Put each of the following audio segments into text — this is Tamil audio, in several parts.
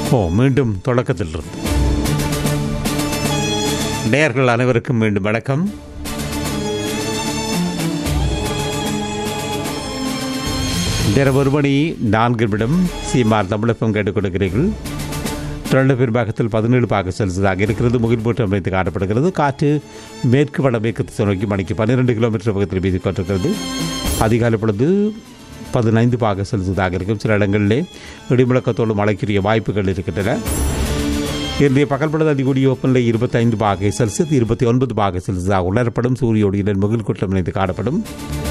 ஓ மீண்டும் தொடக்கத்தில் இருந்து நேயர்கள் அனைவருக்கும் மீண்டும் வணக்கம் நேரம் ஒரு மணி நான்கு நிமிடம் சீமார் தமிழகம் கேட்டுக் கொடுக்கிறீர்கள் தொடர்ந்து பின்பாகத்தில் பதினேழு பாக செல்சியஸாக இருக்கிறது முகில் போட்டு அமைத்து காணப்படுகிறது காற்று மேற்கு வடமேற்கு திசை நோக்கி மணிக்கு பன்னிரெண்டு கிலோமீட்டர் பக்கத்தில் வீசிக் கொண்டிருக்கிறது அதிகாலை பொழுது பதினைந்து பாக செல்சியஸாக இருக்கும் சில இடங்களிலே இடிமுழக்கத்தோடு மழைக்குரிய வாய்ப்புகள் இருக்கின்றன இன்றைய பகல் பொழுது அதிகூடிய வெப்பநிலை இருபத்தைந்து பாகை செல்சியஸ் இருபத்தி ஒன்பது பாகை செல்சியஸாக உணரப்படும் சூரிய ஒளியுடன் முகில் கூட்டம் இணைந்து காணப்படும்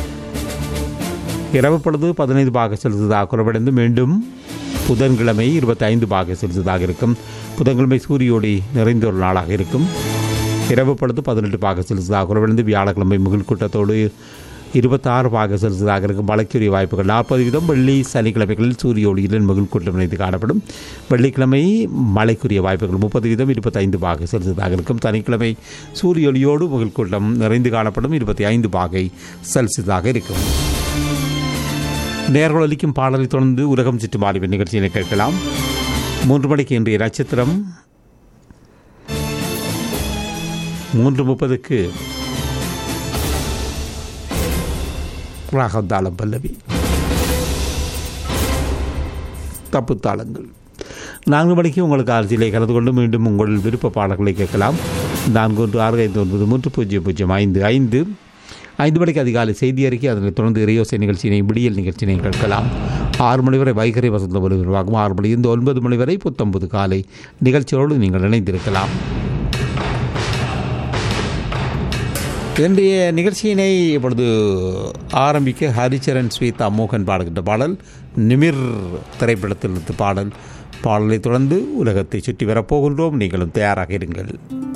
இரவு பொழுது பதினைந்து பாக செல்சியஸாக குறைவடைந்து மீண்டும் புதன்கிழமை இருபத்தைந்து பாக செல்சியஸாக இருக்கும் புதன்கிழமை சூரிய ஒளி நிறைந்த ஒரு நாளாக இருக்கும் இரவு பொழுது பதினெட்டு பாக செல்சியஸாக குறைவடைந்து வியாழக்கிழமை முகில் கூட்டத்தோடு இருபத்தாறு பாக செல்சியஸாக இருக்கும் மழைக்குரிய வாய்ப்புகள் நாற்பது வீதம் வெள்ளி சனிக்கிழமைகளில் சூரிய ஒளியுடன் முகில் கூட்டம் இணைந்து காணப்படும் வெள்ளிக்கிழமை மழைக்குரிய வாய்ப்புகள் முப்பது வீதம் இருபத்தைந்து பாகை செல்சியஸாக இருக்கும் சனிக்கிழமை சூரிய ஒளியோடு முகில் கூட்டம் நிறைந்து காணப்படும் இருபத்தி ஐந்து பாகை செல்சியஸாக இருக்கும் நேர்கள் அளிக்கும் பாடலை தொடர்ந்து உலகம் சுற்றும் ஆலிவின் நிகழ்ச்சியினை கேட்கலாம் மூன்று மணிக்கு இன்றைய நட்சத்திரம் மூன்று முப்பதுக்கு ராகத்தாளம் பல்லவி தப்பு தாளங்கள் நான்கு மணிக்கு உங்களுக்கு அரசியலை கலந்து கொண்டு மீண்டும் உங்கள் விருப்ப பாடல்களை கேட்கலாம் நான்கு ஒன்று ஆறு ஐந்து ஒன்பது மூன்று பூஜ்ஜியம் பூஜ்ஜியம் ஐந்து ஐந்து ஐந்து மணிக்கு அதிகாலை செய்தி அறிக்கை அதனைத் தொடர்ந்து இறையோசை நிகழ்ச்சியினை விடியல் நிகழ்ச்சியினை கேட்கலாம் ஆறு மணி வரை வைகரை வசந்த ஒலிபரப்பாகும் ஆறு மணியிலிருந்து ஒன்பது மணி வரை புத்தொன்பது காலை நிகழ்ச்சியோடு நீங்கள் இணைந்திருக்கலாம் இன்றைய நிகழ்ச்சியினை இப்பொழுது ஆரம்பிக்க ஹரிச்சரன் ஸ்வீதா மோகன் பாடுகின்ற பாடல் நிமிர் திரைப்படத்திலிருந்து பாடல் பாடலை தொடர்ந்து உலகத்தை சுற்றி வரப்போகின்றோம் நீங்களும் தயாராக இருங்கள்